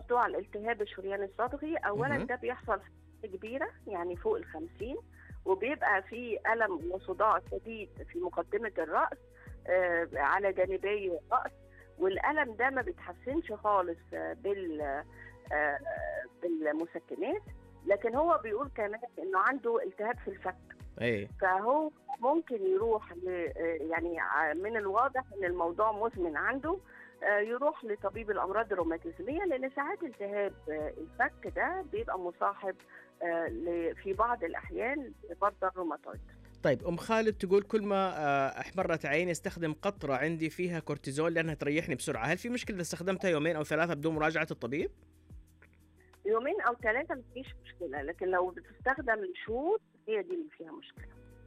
موضوع الالتهاب الشريان الصدغي اولا مهم. ده بيحصل في كبيره يعني فوق الخمسين وبيبقى في الم وصداع شديد في مقدمه الراس آه، على جانبي الراس والالم ده ما بيتحسنش خالص آه، بال آه، بالمسكنات لكن هو بيقول كمان انه عنده التهاب في الفك اي فهو ممكن يروح ل- آه، يعني ع- من الواضح ان الموضوع مزمن عنده آه، يروح لطبيب الامراض الروماتيزميه لان ساعات التهاب آه، الفك ده بيبقى مصاحب آه، ل- في بعض الاحيان لمرضى الروماتويد طيب ام خالد تقول كل ما آه، احمرت عيني استخدم قطره عندي فيها كورتيزول لانها تريحني بسرعه هل في مشكله اذا استخدمتها يومين او ثلاثه بدون مراجعه الطبيب يومين او ثلاثه مفيش مشكله لكن لو بتستخدم لشهور هي دي اللي فيها مشكله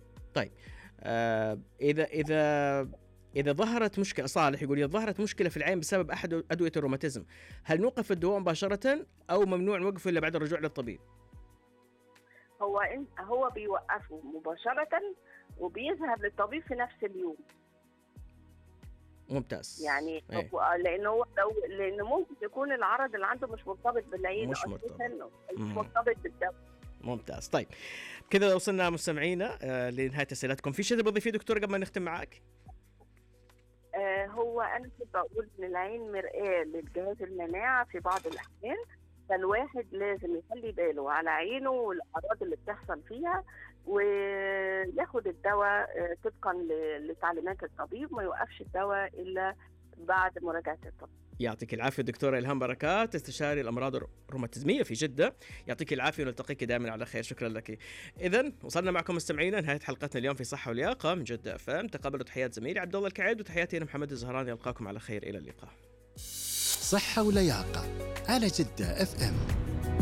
آه اذا اذا اذا ظهرت مشكله صالح يقول اذا ظهرت مشكله في العين بسبب احد ادويه الروماتيزم هل نوقف الدواء مباشره او ممنوع نوقفه الا بعد الرجوع للطبيب هو إن- هو بيوقفه مباشره وبيذهب للطبيب في نفس اليوم ممتاز يعني إيه. هو لان هو لو لان ممكن يكون العرض اللي عنده مش مرتبط بالعين مش أساساً، مرتبط. مش مم. مرتبط بالدواء ممتاز طيب كذا وصلنا مستمعينا آه لنهايه اسئلتكم في شيء تبغى تضيفيه دكتور قبل ما نختم معاك آه هو انا كنت بقول ان العين مرآة للجهاز المناعه في بعض الاحيان فالواحد لازم يخلي باله على عينه والاعراض اللي بتحصل فيها وياخد الدواء آه، طبقا ل- لتعليمات الطبيب ما يوقفش الدواء الا بعد مراجعه الطبيب يعطيك العافيه دكتوره الهام بركات استشاري الامراض الروماتيزميه في جده يعطيك العافيه ونلتقيك دائما على خير شكرا لك اذا وصلنا معكم مستمعينا نهايه حلقتنا اليوم في صحه ولياقه من جده اف ام تقبلوا تحيات زميلي عبد الله الكعيد وتحياتي انا محمد الزهراني القاكم على خير الى اللقاء صحة ولياقة على جدة اف ام